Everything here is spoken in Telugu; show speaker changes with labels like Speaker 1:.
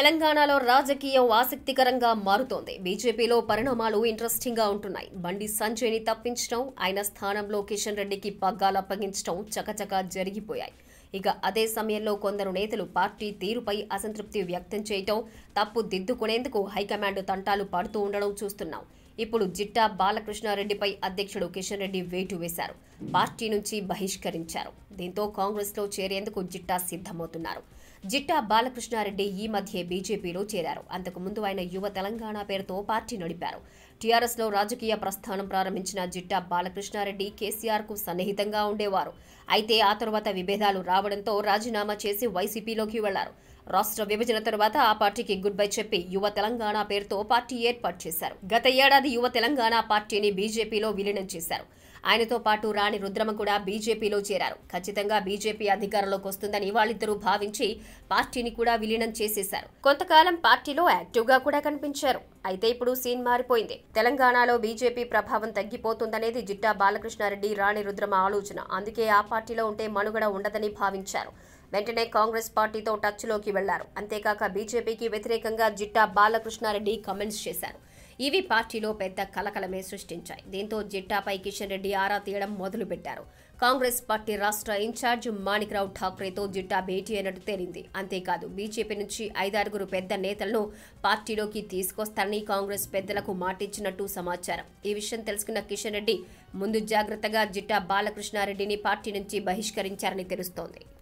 Speaker 1: తెలంగాణలో రాజకీయం ఆసక్తికరంగా మారుతోంది బీజేపీలో పరిణామాలు ఇంట్రెస్టింగ్ గా ఉంటున్నాయి బండి సంజయ్ని తప్పించడం ఆయన స్థానంలో కిషన్ రెడ్డికి పగ్గాలు అప్పగించడం చకచకా జరిగిపోయాయి ఇక అదే సమయంలో కొందరు నేతలు పార్టీ తీరుపై అసంతృప్తి వ్యక్తం చేయటం తప్పు దిద్దుకునేందుకు హైకమాండ్ తంటాలు పడుతూ ఉండడం చూస్తున్నాం ఇప్పుడు జిట్టా బాలకృష్ణారెడ్డిపై అధ్యక్షుడు కిషన్ రెడ్డి వేటు వేశారు పార్టీ నుంచి బహిష్కరించారు దీంతో కాంగ్రెస్లో చేరేందుకు జిట్టా సిద్ధమవుతున్నారు జిట్టా బాలకృష్ణారెడ్డి ఈ మధ్య బీజేపీలో చేరారు అంతకు ముందు ఆయన యువ తెలంగాణ పేరుతో పార్టీ నడిపారు టీఆర్ఎస్ లో రాజకీయ ప్రస్థానం ప్రారంభించిన జిట్టా బాలకృష్ణారెడ్డి కేసీఆర్ కు సన్నిహితంగా ఉండేవారు అయితే ఆ తరువాత విభేదాలు రావడంతో రాజీనామా చేసి వైసీపీలోకి వెళ్లారు రాష్ట్ర విభజన తరువాత ఆ పార్టీకి గుడ్ బై చెప్పి యువ తెలంగాణ పేరుతో పార్టీ ఏర్పాటు చేశారు గత ఏడాది యువ తెలంగాణ పార్టీని బీజేపీలో విలీనం చేశారు ఆయనతో పాటు రాణి రుద్రమ కూడా బీజేపీలో చేరారు ఖచ్చితంగా బీజేపీ అధికారంలోకి వస్తుందని వాళ్ళిద్దరూ భావించి పార్టీని కూడా విలీనం చేసేశారు కొంతకాలం పార్టీలో యాక్టివ్ గా కూడా కనిపించారు అయితే ఇప్పుడు సీన్ మారిపోయింది తెలంగాణలో బీజేపీ ప్రభావం తగ్గిపోతుందనేది జిట్టా బాలకృష్ణారెడ్డి రాణి రుద్రమ ఆలోచన అందుకే ఆ పార్టీలో ఉంటే మనుగడ ఉండదని భావించారు వెంటనే కాంగ్రెస్ పార్టీతో టచ్లోకి వెళ్లారు అంతేకాక బీజేపీకి వ్యతిరేకంగా జిట్టా బాలకృష్ణారెడ్డి కమెంట్స్ చేశారు ఇవి పార్టీలో పెద్ద కలకలమే సృష్టించాయి దీంతో జిట్టాపై కిషన్ రెడ్డి ఆరా తీయడం మొదలుపెట్టారు కాంగ్రెస్ పార్టీ రాష్ట్ర ఇన్ఛార్జ్ మాణిక్రావు ఠాక్రేతో జిట్టా భేటీ అయినట్టు తేలింది అంతేకాదు బీజేపీ నుంచి ఐదారుగురు పెద్ద నేతలను పార్టీలోకి తీసుకొస్తారని కాంగ్రెస్ పెద్దలకు మాటిచ్చినట్టు సమాచారం ఈ విషయం తెలుసుకున్న కిషన్ రెడ్డి ముందు జాగ్రత్తగా జిట్టా బాలకృష్ణారెడ్డిని పార్టీ నుంచి బహిష్కరించారని తెలుస్తోంది